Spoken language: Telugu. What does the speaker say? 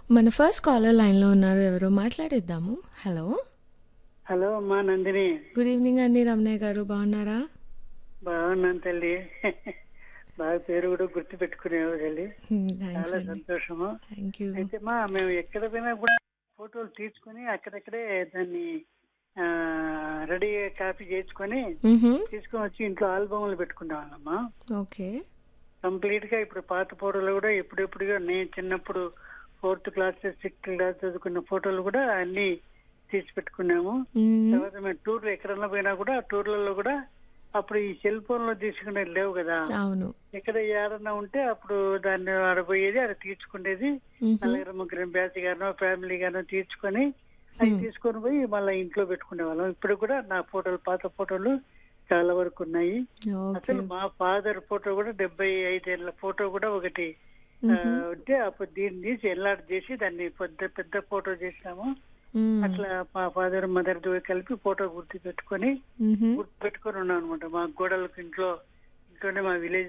మన ఫస్ట్ కాలర్ లైన్లో ఉన్నారు ఎవరో మాట్లాడేద్దాము హలో హలో అమ్మా నందిని గుడ్ ఈవినింగ్ అండి రమణయ్య గారు బాగున్నారా బాగున్నాను తల్లి బాగా పేరు కూడా గుర్తు పెట్టుకునేవు తల్లి థ్యాంక్స్ చాలా అండి సంతోషము థ్యాంక్ యూ అయితే మా మేము ఎక్కడ పోయినా కూడా ఫోటోలు తీసుకుని అక్కడక్కడే దాన్ని రెడీ కాపీ చేసుకొని తీసుకొని వచ్చి ఇంట్లో ఆల్బమ్లు పెట్టుకునేవాళ్ళమ్మా ఓకే కంప్లీట్ గా ఇప్పుడు పాత ఫోటోలు కూడా ఎప్పుడెప్పుడుగా నేను చిన్నప్పుడు ఫోర్త్ క్లాస్ సిక్స్త్ క్లాస్ చదువుకున్న ఫోటోలు కూడా అన్ని తీసి పెట్టుకున్నాము తర్వాత మేము టూర్లు ఎక్కడన్నా పోయినా కూడా టూర్లలో కూడా అప్పుడు ఈ సెల్ ఫోన్ లో తీసుకునేది లేవు కదా అవును ఎక్కడ ఏడన్నా ఉంటే అప్పుడు దాన్ని ఆడపోయేది అది తీర్చుకునేది మ్మ్. నలుగురు ముగ్గురు బ్యాచ్ గానో ఫ్యామిలీ గానో తీర్చుకొని అవి తీసుకొని పోయి మళ్ళీ ఇంట్లో పెట్టుకునే వాళ్ళం ఇప్పుడు కూడా నా ఫోటోలు పాత ఫోటోలు చాలా వరకు ఉన్నాయి ఓకే అసలు మా ఫాదర్ ఫోటో కూడా డెబ్బై ఐదేళ్ల ఫోటో కూడా ఒకటి ఆ, ఉంటే అప్పుడు దీన్ని తీసి ఎల్లాడి చేసి దాన్ని పెద్ద పెద్ద ఫోటో చేసినాము మ్మ్. అట్లా మా ఫాదర్ మదర్ కలిపి ఫోటో గుర్తు పెట్టుకొని మ్మ్. గుర్తు పెట్టుకొని ఉన్నాను అనమాట మా గోడలకు ఇంట్లో ఇంట్లోనే మా విలేజ్